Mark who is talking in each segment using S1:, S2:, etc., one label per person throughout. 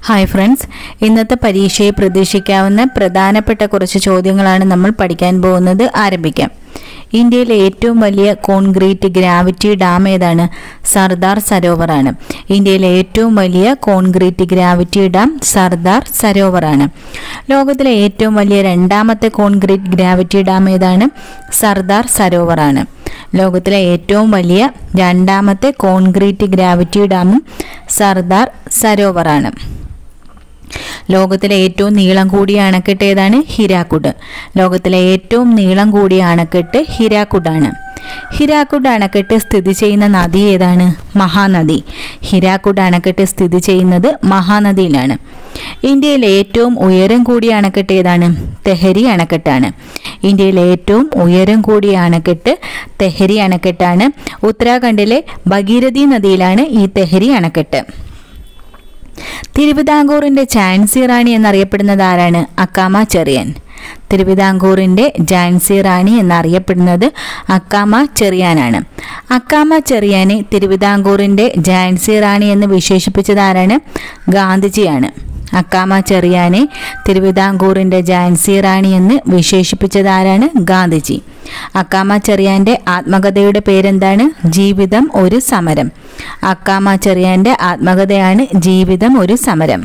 S1: hi friends ഇന്നത്തെ പരീക്ഷയെ പ്രതീക്ഷിക്കാവുന്ന പ്രധാനപ്പെട്ട കുറച്ച് ചോദ്യങ്ങളാണ് നമ്മൾ പഠിക്കാൻ പോകുന്നത് ആരംഭിക്കാം ഇന്ത്യയിലെ ഏറ്റവും വലിയ കോൺക്രീറ്റ് ഗ്രാവിറ്റി ഡാം ഏതാണ് സർദാർ സരോവറാണ് ഇന്ത്യയിലെ ഏറ്റവും വലിയ കോൺക്രീറ്റ് ഗ്രാവിറ്റി ഡാം സർദാർ സരോവറാണ് ലോകത്തിലെ ഏറ്റവും വലിയ രണ്ടാമത്തെ കോൺക്രീറ്റ് ഗ്രാവിറ്റി ഡാം ഏതാണ് സർദാർ സരോവറാണ് ലോകത്തിലെ ഏറ്റവും വലിയ രണ്ടാമത്തെ കോൺക്രീറ്റ് ഗ്രാവിറ്റി ഡാമും സർദാർ സരോവറാണ് ലോകത്തിലെ ഏറ്റവും നീളം കൂടിയ അണക്കെട്ട് ഏതാണ് ഹിരാക്കുഡ് ലോകത്തിലെ ഏറ്റവും നീളം കൂടിയ അണക്കെട്ട് ഹിരാക്കുഡാണ് ഹിരാക്കുഡ് അണക്കെട്ട് സ്ഥിതി ചെയ്യുന്ന നദി ഏതാണ് മഹാനദി ഹിരാക്കുഡ് അണക്കെട്ട് സ്ഥിതി ചെയ്യുന്നത് മഹാനദിയിലാണ് ഇന്ത്യയിലെ ഏറ്റവും ഉയരം കൂടിയ അണക്കെട്ട് ഏതാണ് തെഹരി അണക്കെട്ടാണ് ഇന്ത്യയിലെ ഏറ്റവും ഉയരം കൂടിയ അണക്കെട്ട് തെഹരി അണക്കെട്ടാണ് ഉത്തരാഖണ്ഡിലെ ഭഗീരഥി നദിയിലാണ് ഈ തെഹരി അണക്കെട്ട് തിരുവിതാംകൂറിന്റെ ഝാൻസി റാണി എന്നറിയപ്പെടുന്നത് ആരാണ് അക്കാമ ചെറിയൻ തിരുവിതാംകൂറിന്റെ ഝാൻസി റാണി എന്നറിയപ്പെടുന്നത് അക്കാമ ചെറിയാനാണ് അക്കാമ ചെറിയാനെ തിരുവിതാംകൂറിന്റെ ഝാൻസി റാണി എന്ന് വിശേഷിപ്പിച്ചത് ആരാണ് ഗാന്ധിജിയാണ് അക്കാമ ചെറിയാനെ തിരുവിതാംകൂറിന്റെ ഝാൻസി റാണി എന്ന് വിശേഷിപ്പിച്ചത് ആരാണ് ഗാന്ധിജി അക്കാമ ചെറിയാന്റെ ആത്മകഥയുടെ പേരെന്താണ് ജീവിതം ഒരു സമരം അക്കാമ ചെറിയാന്റെ ആത്മകഥയാണ് ജീവിതം ഒരു സമരം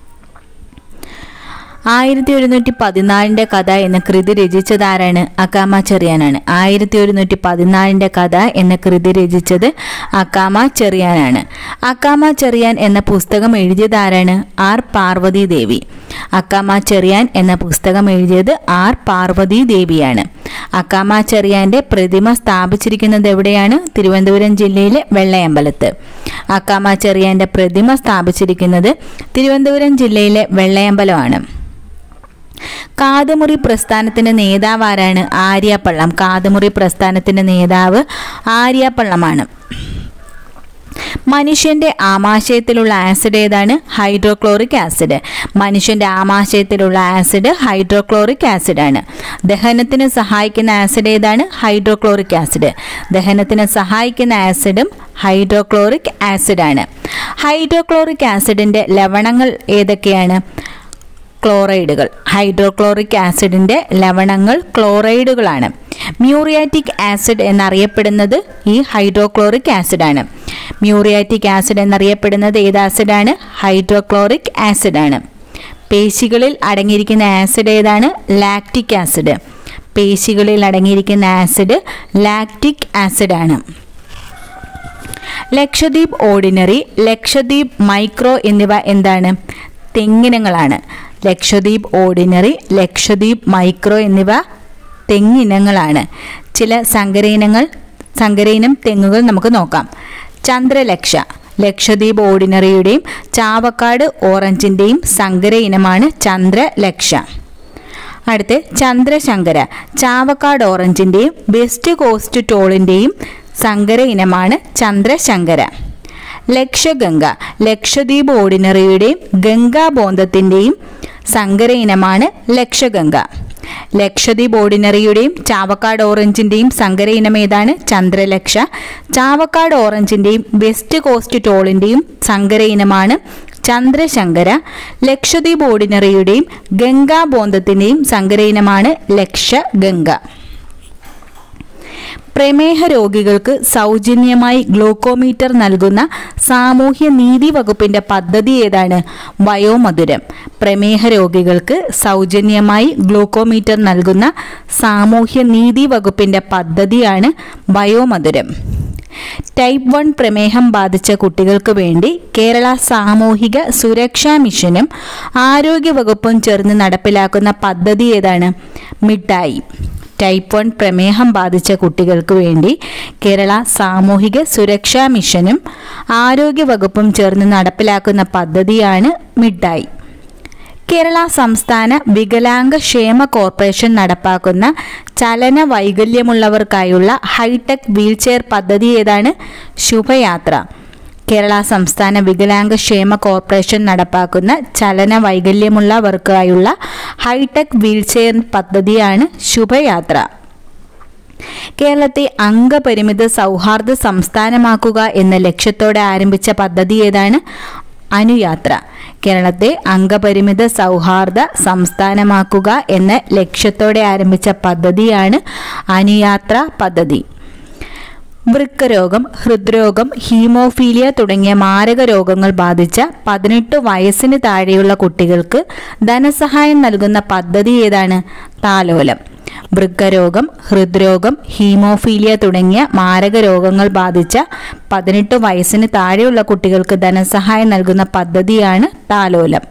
S1: ആയിരത്തി ഒരുന്നൂറ്റി പതിനാലിന്റെ കഥ എന്ന കൃതി രചിച്ചത് ആരാണ് അക്കാമ ചെറിയാനാണ് ആയിരത്തി ഒരുന്നൂറ്റി പതിനാലിന്റെ കഥ എന്ന കൃതി രചിച്ചത് അക്കാമ ചെറിയാനാണ് അക്കാമ ചെറിയാൻ എന്ന പുസ്തകം എഴുതിയത് ആരാണ് ആർ പാർവതി ദേവി അക്കാമ ചെറിയാൻ എന്ന പുസ്തകം എഴുതിയത് ആർ പാർവതി ദേവിയാണ് അക്കാമ ചെറിയാന്റെ പ്രതിമ സ്ഥാപിച്ചിരിക്കുന്നത് എവിടെയാണ് തിരുവനന്തപുരം ജില്ലയിലെ വെള്ളയമ്പലത്ത് അക്കാമ ചെറിയാന്റെ പ്രതിമ സ്ഥാപിച്ചിരിക്കുന്നത് തിരുവനന്തപുരം ജില്ലയിലെ വെള്ളയമ്പലമാണ് കാതുമുറി പ്രസ്ഥാനത്തിന്റെ നേതാവ് ആരാണ് ആര്യപ്പള്ളം കാതുമുറി പ്രസ്ഥാനത്തിന്റെ നേതാവ് ആര്യപ്പള്ളമാണ് മനുഷ്യന്റെ ആമാശയത്തിലുള്ള ആസിഡ് ഏതാണ് ഹൈഡ്രോക്ലോറിക് ആസിഡ് മനുഷ്യന്റെ ആമാശയത്തിലുള്ള ആസിഡ് ഹൈഡ്രോക്ലോറിക് ആസിഡ് ആണ് ദഹനത്തിന് സഹായിക്കുന്ന ആസിഡ് ഏതാണ് ഹൈഡ്രോക്ലോറിക് ആസിഡ് ദഹനത്തിന് സഹായിക്കുന്ന ആസിഡും ഹൈഡ്രോക്ലോറിക് ആസിഡ് ആണ് ഹൈഡ്രോക്ലോറിക് ആസിഡിന്റെ ലവണങ്ങൾ ഏതൊക്കെയാണ് ക്ലോറൈഡുകൾ ഹൈഡ്രോക്ലോറിക് ആസിഡിന്റെ ലവണങ്ങൾ ക്ലോറൈഡുകളാണ് മ്യൂറിയാറ്റിക് ആസിഡ് എന്നറിയപ്പെടുന്നത് ഈ ഹൈഡ്രോക്ലോറിക് ആസിഡാണ് മ്യൂറിയാറ്റിക് ആസിഡ് എന്നറിയപ്പെടുന്നത് ഏത് ആസിഡാണ് ഹൈഡ്രോക്ലോറിക് ആസിഡാണ് പേശികളിൽ അടങ്ങിയിരിക്കുന്ന ആസിഡ് ഏതാണ് ലാക്റ്റിക് ആസിഡ് പേശികളിൽ അടങ്ങിയിരിക്കുന്ന ആസിഡ് ലാക്റ്റിക് ആസിഡാണ് ലക്ഷദ്വീപ് ഓർഡിനറി ലക്ഷദ്വീപ് മൈക്രോ എന്നിവ എന്താണ് തെങ്ങിനങ്ങളാണ് ലക്ഷദ്വീപ് ഓർഡിനറി ലക്ഷദ്വീപ് മൈക്രോ എന്നിവ തെങ്ങിനങ്ങളാണ് ചില സങ്കരയിനങ്ങൾ സങ്കരയിനം തെങ്ങുകൾ നമുക്ക് നോക്കാം ചന്ദ്രലക്ഷ ലക്ഷദ്വീപ് ഓർഡിനറിയുടെയും ചാവക്കാട് ഓറഞ്ചിൻ്റെയും സങ്കര ഇനമാണ് ചന്ദ്രലക്ഷ അടുത്ത് ചന്ദ്രശങ്കര ചാവക്കാട് ഓറഞ്ചിൻ്റെയും വെസ്റ്റ് കോസ്റ്റ് ടോളിൻ്റെയും സങ്കര ഇനമാണ് ചന്ദ്രശങ്കര ലക്ഷഗംഗ ലക്ഷദ്വീപ് ഓർഡിനറിയുടെയും ഗംഗാബോന്തത്തിൻ്റെയും സങ്കര ഇനമാണ് ലക്ഷഗംഗ ലക്ഷദ്വീപ് ഓർഡിനറിയുടെയും ചാവക്കാട് ഓറഞ്ചിൻ്റെയും സങ്കര ഇനം ഏതാണ് ചന്ദ്രലക്ഷ ചാവക്കാട് ഓറഞ്ചിൻ്റെയും വെസ്റ്റ് കോസ്റ്റ് ടോളിൻ്റെയും സങ്കര ഇനമാണ് ചന്ദ്രശങ്കര ലക്ഷദ്വീപ് ഓർഡിനറിയുടെയും ഗംഗാബോന്തത്തിൻ്റെയും സങ്കര ഇനമാണ് ലക്ഷഗംഗ പ്രമേഹ രോഗികൾക്ക് സൗജന്യമായി ഗ്ലൂക്കോമീറ്റർ നൽകുന്ന സാമൂഹ്യ നീതി വകുപ്പിന്റെ പദ്ധതി ഏതാണ് വയോമധുരം പ്രമേഹ രോഗികൾക്ക് സൗജന്യമായി ഗ്ലൂക്കോമീറ്റർ നൽകുന്ന സാമൂഹ്യ നീതി വകുപ്പിന്റെ പദ്ധതിയാണ് വയോമധുരം ടൈപ്പ് വൺ പ്രമേഹം ബാധിച്ച കുട്ടികൾക്ക് വേണ്ടി കേരള സാമൂഹിക സുരക്ഷാ മിഷനും ആരോഗ്യവകുപ്പും ചേർന്ന് നടപ്പിലാക്കുന്ന പദ്ധതി ഏതാണ് മിഠായി ടൈപ്പ് വൺ പ്രമേഹം ബാധിച്ച കുട്ടികൾക്ക് വേണ്ടി കേരള സാമൂഹിക സുരക്ഷാ മിഷനും ആരോഗ്യവകുപ്പും ചേർന്ന് നടപ്പിലാക്കുന്ന പദ്ധതിയാണ് മിഠായി കേരള സംസ്ഥാന വികലാംഗ ക്ഷേമ കോർപ്പറേഷൻ നടപ്പാക്കുന്ന ചലന വൈകല്യമുള്ളവർക്കായുള്ള ഹൈടെക് വീൽചെയർ പദ്ധതി ഏതാണ് ശുഭയാത്ര കേരള സംസ്ഥാന വികലാംഗ ക്ഷേമ കോർപ്പറേഷൻ നടപ്പാക്കുന്ന ചലന വൈകല്യമുള്ളവർക്കായുള്ള ഹൈടെക് വീൽചെയർ പദ്ധതിയാണ് ശുഭയാത്ര കേരളത്തെ അംഗപരിമിത സൗഹാർദ്ദ സംസ്ഥാനമാക്കുക എന്ന ലക്ഷ്യത്തോടെ ആരംഭിച്ച പദ്ധതി ഏതാണ് അനുയാത്ര കേരളത്തെ അംഗപരിമിത സൗഹാർദ്ദ സംസ്ഥാനമാക്കുക എന്ന ലക്ഷ്യത്തോടെ ആരംഭിച്ച പദ്ധതിയാണ് അനുയാത്ര പദ്ധതി വൃക്കരോഗം ഹൃദ്രോഗം ഹീമോഫീലിയ തുടങ്ങിയ മാരക രോഗങ്ങൾ ബാധിച്ച പതിനെട്ട് വയസ്സിന് താഴെയുള്ള കുട്ടികൾക്ക് ധനസഹായം നൽകുന്ന പദ്ധതി ഏതാണ് താലോലം വൃക്കരോഗം ഹൃദ്രോഗം ഹീമോഫീലിയ തുടങ്ങിയ മാരക രോഗങ്ങൾ ബാധിച്ച പതിനെട്ട് വയസ്സിന് താഴെയുള്ള കുട്ടികൾക്ക് ധനസഹായം നൽകുന്ന പദ്ധതിയാണ് താലോലം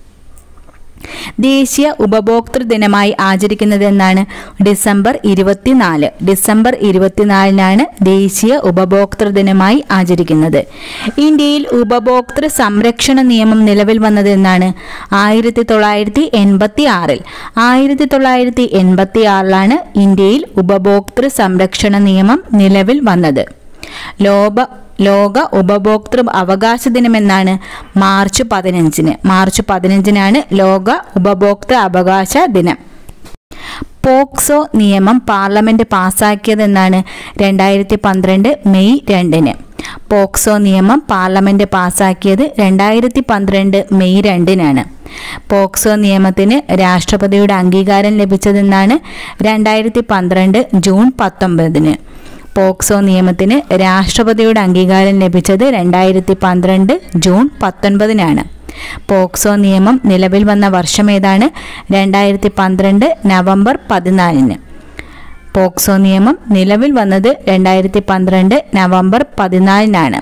S1: ദേശീയ ഉപഭോക്തൃ ദിനമായി ആചരിക്കുന്നത് എന്നാണ് ഡിസംബർ ഇരുപത്തിനാല് ഡിസംബർ ഇരുപത്തിനാലിനാണ് ദേശീയ ഉപഭോക്തൃ ദിനമായി ആചരിക്കുന്നത് ഇന്ത്യയിൽ ഉപഭോക്തൃ സംരക്ഷണ നിയമം നിലവിൽ വന്നത് എന്നാണ് ആയിരത്തി തൊള്ളായിരത്തി എൺപത്തി ആറിൽ ആയിരത്തി തൊള്ളായിരത്തി എൺപത്തി ആറിലാണ് ഇന്ത്യയിൽ ഉപഭോക്തൃ സംരക്ഷണ നിയമം നിലവിൽ വന്നത് ലോക ലോക ഉപഭോക്തൃ അവകാശ ദിനമെന്നാണ് മാർച്ച് പതിനഞ്ചിന് മാർച്ച് പതിനഞ്ചിനാണ് ലോക ഉപഭോക്തൃ അവകാശ ദിനം പോക്സോ നിയമം പാർലമെന്റ് പാസാക്കിയതെന്നാണ് രണ്ടായിരത്തി പന്ത്രണ്ട് മെയ് രണ്ടിന് പോക്സോ നിയമം പാർലമെന്റ് പാസാക്കിയത് രണ്ടായിരത്തി പന്ത്രണ്ട് മെയ് രണ്ടിനാണ് പോക്സോ നിയമത്തിന് രാഷ്ട്രപതിയുടെ അംഗീകാരം ലഭിച്ചതെന്നാണ് രണ്ടായിരത്തി പന്ത്രണ്ട് ജൂൺ പത്തൊമ്പതിന് പോക്സോ നിയമത്തിന് രാഷ്ട്രപതിയുടെ അംഗീകാരം ലഭിച്ചത് രണ്ടായിരത്തി പന്ത്രണ്ട് ജൂൺ പത്തൊൻപതിനാണ് പോക്സോ നിയമം നിലവിൽ വന്ന വർഷം ഏതാണ് രണ്ടായിരത്തി പന്ത്രണ്ട് നവംബർ പതിനാലിന് പോക്സോ നിയമം നിലവിൽ വന്നത് രണ്ടായിരത്തി പന്ത്രണ്ട് നവംബർ പതിനാലിനാണ്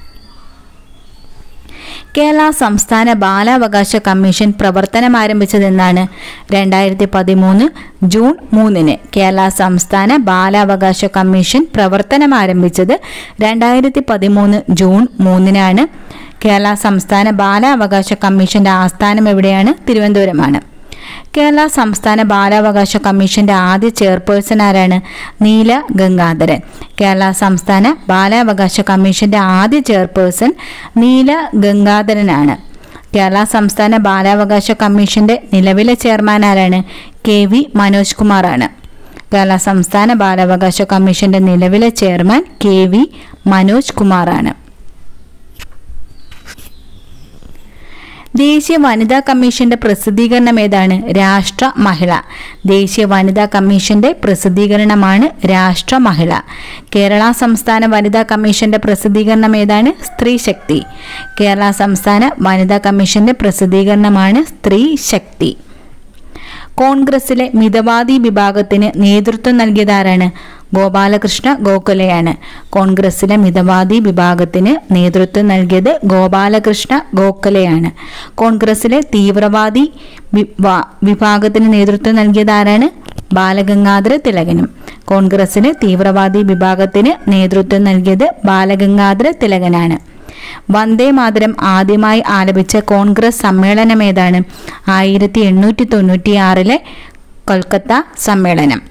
S1: കേരള സംസ്ഥാന ബാലാവകാശ കമ്മീഷൻ പ്രവർത്തനം ആരംഭിച്ചതെന്നാണ് രണ്ടായിരത്തി പതിമൂന്ന് ജൂൺ മൂന്നിന് കേരള സംസ്ഥാന ബാലാവകാശ കമ്മീഷൻ പ്രവർത്തനം ആരംഭിച്ചത് രണ്ടായിരത്തി പതിമൂന്ന് ജൂൺ മൂന്നിനാണ് കേരള സംസ്ഥാന ബാലാവകാശ കമ്മീഷന്റെ ആസ്ഥാനം എവിടെയാണ് തിരുവനന്തപുരമാണ് കേരള സംസ്ഥാന ബാലാവകാശ കമ്മീഷന്റെ ആദ്യ ചെയർപേഴ്സൺ ആരാണ് നീല ഗംഗാധരൻ കേരള സംസ്ഥാന ബാലാവകാശ കമ്മീഷന്റെ ആദ്യ ചെയർപേഴ്സൺ നീല ഗംഗാധരനാണ് കേരള സംസ്ഥാന ബാലാവകാശ കമ്മീഷന്റെ നിലവിലെ ചെയർമാൻ ആരാണ് കെ വി മനോജ് കുമാറാണ് കേരള സംസ്ഥാന ബാലാവകാശ കമ്മീഷന്റെ നിലവിലെ ചെയർമാൻ കെ വി മനോജ് കുമാറാണ് ദേശീയ വനിതാ കമ്മീഷന്റെ പ്രസിദ്ധീകരണം ഏതാണ് രാഷ്ട്ര മഹിള ദേശീയ വനിതാ കമ്മീഷന്റെ പ്രസിദ്ധീകരണമാണ് രാഷ്ട്ര മഹിള കേരള സംസ്ഥാന വനിതാ കമ്മീഷന്റെ പ്രസിദ്ധീകരണം ഏതാണ് സ്ത്രീ ശക്തി കേരള സംസ്ഥാന വനിതാ കമ്മീഷന്റെ പ്രസിദ്ധീകരണമാണ് സ്ത്രീ ശക്തി കോൺഗ്രസിലെ മിതവാദി വിഭാഗത്തിന് നേതൃത്വം നൽകിയതാരാണ് ഗോപാലകൃഷ്ണ ഗോഖലെയാണ് കോൺഗ്രസിലെ മിതവാദി വിഭാഗത്തിന് നേതൃത്വം നൽകിയത് ഗോപാലകൃഷ്ണ ഗോഖലെയാണ് കോൺഗ്രസിലെ തീവ്രവാദി വിഭാ- വിഭാഗത്തിന് നേതൃത്വം നൽകിയതാരാണ് ബാലഗംഗാധര തിലകനും കോൺഗ്രസിലെ തീവ്രവാദി വിഭാഗത്തിന് നേതൃത്വം നൽകിയത് ബാലഗംഗാധര തിലകനാണ് വന്ദേ മാതരം ആദ്യമായി ആലപിച്ച കോൺഗ്രസ് സമ്മേളനം ഏതാണ് ആയിരത്തി എണ്ണൂറ്റി തൊണ്ണൂറ്റി ആറിലെ കൊൽക്കത്ത സമ്മേളനം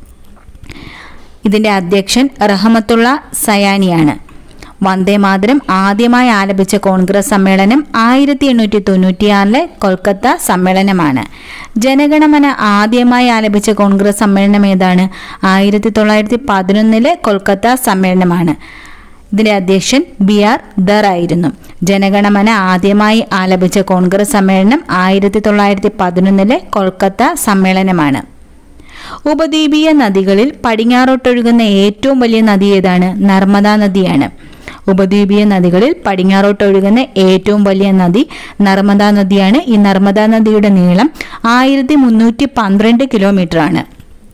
S1: ഇതിന്റെ അധ്യക്ഷൻ റഹമത്തുള്ള സയാനിയാണ് വന്ദേ മാതരം ആദ്യമായി ആലപിച്ച കോൺഗ്രസ് സമ്മേളനം ആയിരത്തി എണ്ണൂറ്റി തൊണ്ണൂറ്റിയാറിലെ കൊൽക്കത്ത സമ്മേളനമാണ് ജനഗണമന ആദ്യമായി ആലപിച്ച കോൺഗ്രസ് സമ്മേളനം ഏതാണ് ആയിരത്തി തൊള്ളായിരത്തി പതിനൊന്നിലെ കൊൽക്കത്ത സമ്മേളനമാണ് ഇതിന്റെ അധ്യക്ഷൻ ബി ആർ ദർ ആയിരുന്നു ജനഗണമന ആദ്യമായി ആലപിച്ച കോൺഗ്രസ് സമ്മേളനം ആയിരത്തി തൊള്ളായിരത്തി പതിനൊന്നിലെ കൊൽക്കത്ത സമ്മേളനമാണ് ഉപദ്വീപീയ നദികളിൽ പടിഞ്ഞാറോട്ടൊഴുകുന്ന ഏറ്റവും വലിയ നദി ഏതാണ് നർമ്മദാ നദിയാണ് ഉപദ്വീപീയ നദികളിൽ പടിഞ്ഞാറോട്ടൊഴുകുന്ന ഏറ്റവും വലിയ നദി നർമ്മദാ നദിയാണ് ഈ നർമ്മദാ നദിയുടെ നീളം ആയിരത്തി മുന്നൂറ്റി പന്ത്രണ്ട് കിലോമീറ്റർ ആണ്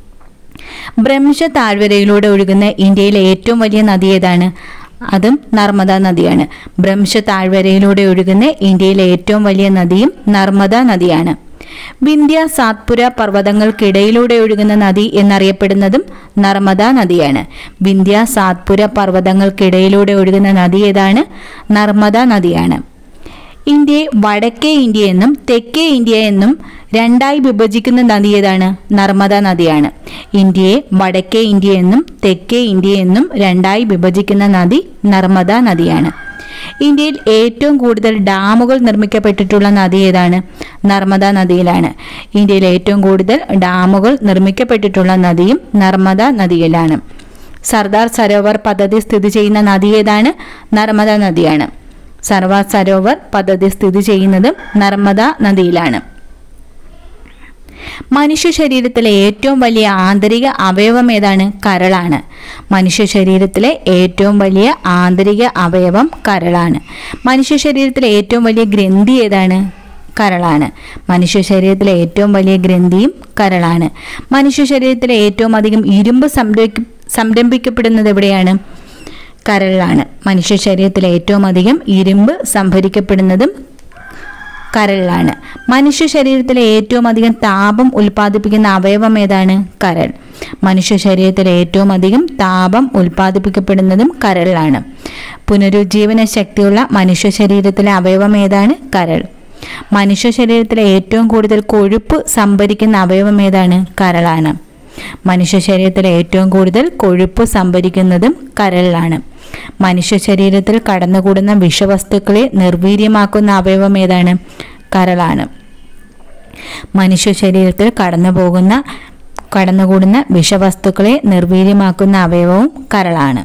S1: ബ്രഹ്മശ താഴ്വരയിലൂടെ ഒഴുകുന്ന ഇന്ത്യയിലെ ഏറ്റവും വലിയ നദി ഏതാണ് അതും നർമ്മദ നദിയാണ് ബ്രഹ്മശ താഴ്വരയിലൂടെ ഒഴുകുന്ന ഇന്ത്യയിലെ ഏറ്റവും വലിയ നദിയും നർമ്മദ നദിയാണ് വിന്ധ്യ സാത്പുര പർവ്വതങ്ങൾക്കിടയിലൂടെ ഒഴുകുന്ന നദി എന്നറിയപ്പെടുന്നതും നർമ്മദ നദിയാണ് വിന്ധ്യ സാത്പുര പർവ്വതങ്ങൾക്കിടയിലൂടെ ഒഴുകുന്ന നദി ഏതാണ് നർമ്മദ നദിയാണ് ഇന്ത്യയെ വടക്കേ ഇന്ത്യ എന്നും തെക്കേ ഇന്ത്യ എന്നും രണ്ടായി വിഭജിക്കുന്ന നദി ഏതാണ് നർമ്മദ നദിയാണ് ഇന്ത്യയെ വടക്കേ ഇന്ത്യ എന്നും തെക്കേ ഇന്ത്യ എന്നും രണ്ടായി വിഭജിക്കുന്ന നദി നർമ്മദ നദിയാണ് ഇന്ത്യയിൽ ഏറ്റവും കൂടുതൽ ഡാമുകൾ നിർമ്മിക്കപ്പെട്ടിട്ടുള്ള നദി ഏതാണ് നർമ്മദ നദിയിലാണ് ഇന്ത്യയിൽ ഏറ്റവും കൂടുതൽ ഡാമുകൾ നിർമ്മിക്കപ്പെട്ടിട്ടുള്ള നദിയും നർമ്മദ നദിയിലാണ് സർദാർ സരോവർ പദ്ധതി സ്ഥിതി ചെയ്യുന്ന നദി ഏതാണ് നർമ്മദ നദിയാണ് സർവ സരോവർ പദ്ധതി സ്ഥിതി ചെയ്യുന്നതും നർമ്മദ നദിയിലാണ് മനുഷ്യ ശരീരത്തിലെ ഏറ്റവും വലിയ ആന്തരിക അവയവം ഏതാണ് കരളാണ് മനുഷ്യ ശരീരത്തിലെ ഏറ്റവും വലിയ ആന്തരിക അവയവം കരളാണ് മനുഷ്യ ശരീരത്തിലെ ഏറ്റവും വലിയ ഗ്രന്ഥി ഏതാണ് കരളാണ് മനുഷ്യ ശരീരത്തിലെ ഏറ്റവും വലിയ ഗ്രന്ഥിയും കരളാണ് മനുഷ്യ ശരീരത്തിലെ ഏറ്റവും അധികം ഇരുമ്പ് സംരംഭി സംരംഭിക്കപ്പെടുന്നത് എവിടെയാണ് കരളിലാണ് മനുഷ്യ ശരീരത്തിലെ ഏറ്റവും അധികം ഇരുമ്പ് സംഭരിക്കപ്പെടുന്നതും കരളിലാണ് മനുഷ്യ ശരീരത്തിലെ ഏറ്റവും അധികം താപം ഉൽപ്പാദിപ്പിക്കുന്ന അവയവം ഏതാണ് കരൾ മനുഷ്യ ശരീരത്തിലെ ഏറ്റവും അധികം താപം ഉൽപ്പാദിപ്പിക്കപ്പെടുന്നതും കരളിലാണ് പുനരുജ്ജീവന ശക്തിയുള്ള മനുഷ്യ ശരീരത്തിലെ അവയവം ഏതാണ് കരൾ മനുഷ്യ ശരീരത്തിലെ ഏറ്റവും കൂടുതൽ കൊഴുപ്പ് സംഭരിക്കുന്ന അവയവം ഏതാണ് കരളാണ് മനുഷ്യ ശരീരത്തിലെ ഏറ്റവും കൂടുതൽ കൊഴുപ്പ് സംഭരിക്കുന്നതും കരളിലാണ് മനുഷ്യ ശരീരത്തിൽ കടന്നുകൂടുന്ന വിഷവസ്തുക്കളെ നിർവീര്യമാക്കുന്ന അവയവം ഏതാണ് കരളാണ് മനുഷ്യ ശരീരത്തിൽ കടന്നു പോകുന്ന കടന്നുകൂടുന്ന വിഷവസ്തുക്കളെ നിർവീര്യമാക്കുന്ന അവയവവും കരളാണ്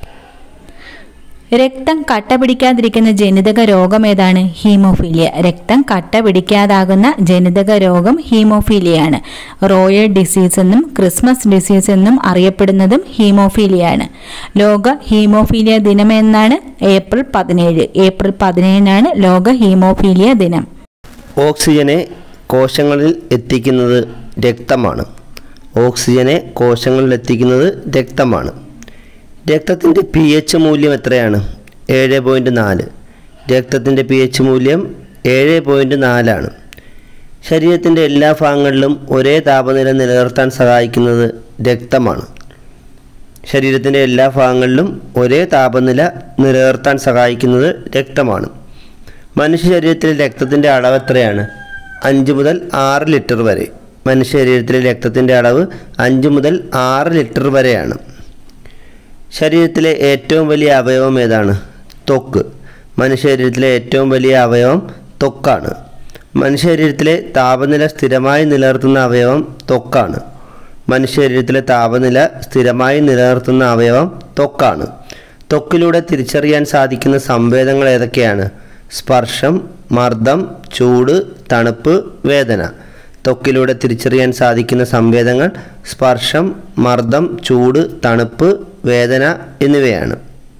S1: രക്തം കട്ട പിടിക്കാതിരിക്കുന്ന ജനിതക രോഗം ഏതാണ് ഹീമോഫീലിയ രക്തം കട്ട പിടിക്കാതാകുന്ന ജനിതക രോഗം ഹീമോഫീലിയയാണ് റോയൽ ഡിസീസ് എന്നും ക്രിസ്മസ് ഡിസീസ് എന്നും അറിയപ്പെടുന്നതും ഹീമോഫീലിയയാണ് ലോക ഹീമോഫീലിയ ദിനം എന്നാണ് ഏപ്രിൽ പതിനേഴ് ഏപ്രിൽ പതിനേഴിനാണ് ലോക ഹീമോഫീലിയ ദിനം
S2: ഓക്സിജനെ കോശങ്ങളിൽ എത്തിക്കുന്നത് രക്തമാണ് ഓക്സിജനെ കോശങ്ങളിൽ എത്തിക്കുന്നത് രക്തമാണ് രക്തത്തിൻ്റെ പി എച്ച് മൂല്യം എത്രയാണ് ഏഴ് പോയിൻറ്റ് നാല് രക്തത്തിൻ്റെ പി എച്ച് മൂല്യം ഏഴ് പോയിൻറ്റ് നാലാണ് ശരീരത്തിൻ്റെ എല്ലാ ഭാഗങ്ങളിലും ഒരേ താപനില നിലനിർത്താൻ സഹായിക്കുന്നത് രക്തമാണ് ശരീരത്തിൻ്റെ എല്ലാ ഭാഗങ്ങളിലും ഒരേ താപനില നിലനിർത്താൻ സഹായിക്കുന്നത് രക്തമാണ് മനുഷ്യ ശരീരത്തിലെ രക്തത്തിൻ്റെ അളവ് എത്രയാണ് അഞ്ച് മുതൽ ആറ് ലിറ്റർ വരെ മനുഷ്യ ശരീരത്തിലെ രക്തത്തിൻ്റെ അളവ് അഞ്ച് മുതൽ ആറ് ലിറ്റർ വരെയാണ് ശരീരത്തിലെ ഏറ്റവും വലിയ അവയവം ഏതാണ് ത്വക്ക് മനുഷ്യ ശരീരത്തിലെ ഏറ്റവും വലിയ അവയവം ത്വക്കാണ് മനുഷ്യ ശരീരത്തിലെ താപനില സ്ഥിരമായി നിലനിർത്തുന്ന അവയവം ത്വക്കാണ് മനുഷ്യ ശരീരത്തിലെ താപനില സ്ഥിരമായി നിലനിർത്തുന്ന അവയവം ത്വക്കാണ് ത്വക്കിലൂടെ തിരിച്ചറിയാൻ സാധിക്കുന്ന സംവേദങ്ങൾ ഏതൊക്കെയാണ് സ്പർശം മർദ്ദം ചൂട് തണുപ്പ് വേദന ത്വക്കിലൂടെ തിരിച്ചറിയാൻ സാധിക്കുന്ന സംവേദങ്ങൾ സ്പർശം മർദ്ദം ചൂട് തണുപ്പ് വേദന എന്നിവയാണ്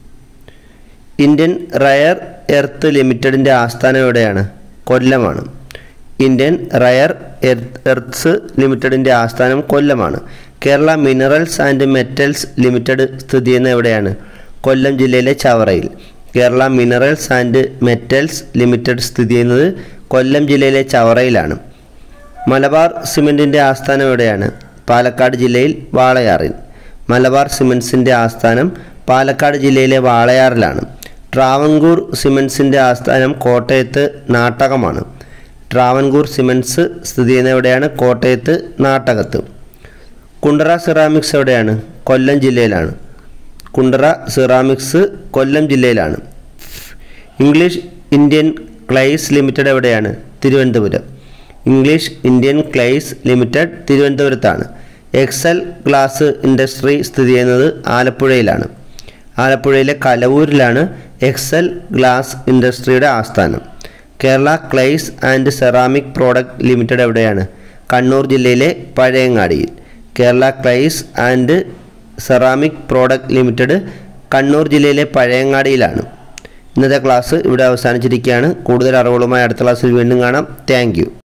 S2: ഇന്ത്യൻ റയർ എർത്ത് ലിമിറ്റഡിൻ്റെ ആസ്ഥാനം എവിടെയാണ് കൊല്ലമാണ് ഇന്ത്യൻ റയർ എർത്ത്സ് ലിമിറ്റഡിൻ്റെ ആസ്ഥാനം കൊല്ലമാണ് Kerala minerals and metals limited സ്ഥിതി ചെയ്യുന്ന എവിടെയാണ് കൊല്ലം ജില്ലയിലെ ചവറയിൽ Kerala minerals and metals limited സ്ഥിതി ചെയ്യുന്നത് കൊല്ലം ജില്ലയിലെ ചവറയിലാണ് മലബാർ സിമൻറ്റിൻ്റെ ആസ്ഥാനം എവിടെയാണ് പാലക്കാട് ജില്ലയിൽ വാളയാറിൽ മലബാർ സിമൻസിൻ്റെ ആസ്ഥാനം പാലക്കാട് ജില്ലയിലെ വാളയാറിലാണ് ട്രാവൻകൂർ സിമൻസിൻ്റെ ആസ്ഥാനം കോട്ടയത്ത് നാട്ടകമാണ് ട്രാവൻകൂർ സിമൻസ് സ്ഥിതി ചെയ്യുന്ന എവിടെയാണ് കോട്ടയത്ത് നാട്ടകത്ത് കുണ്ടറ സിറാമിക്സ് എവിടെയാണ് കൊല്ലം ജില്ലയിലാണ് കുണ്ടറ സിറാമിക്സ് കൊല്ലം ജില്ലയിലാണ് ഇംഗ്ലീഷ് ഇന്ത്യൻ ക്ലൈസ് ലിമിറ്റഡ് എവിടെയാണ് Thiruvananthapuram English Indian clays limited തിരുവനന്തപുരത്താണ് എക്സൽ ഗ്ലാസ് ഇൻഡസ്ട്രി സ്ഥിതി ചെയ്യുന്നത് ആലപ്പുഴയിലാണ് ആലപ്പുഴയിലെ കലവൂരിലാണ് എക്സൽ ഗ്ലാസ് ഇൻഡസ്ട്രിയുടെ ആസ്ഥാനം Kerala clays and ceramic product limited എവിടെയാണ് കണ്ണൂർ ജില്ലയിലെ പഴയങ്ങാടിയിൽ Kerala clays and ceramic product limited Kannur ജില്ലയിലെ പഴയങ്ങാടിയിലാണ് ഇന്നത്തെ ക്ലാസ് ഇവിടെ അവസാനിച്ചിരിക്കുകയാണ് കൂടുതൽ അറിവുകളുമായി അടുത്ത ക്ലാസ്സിൽ വീണ്ടും കാണാം താങ്ക്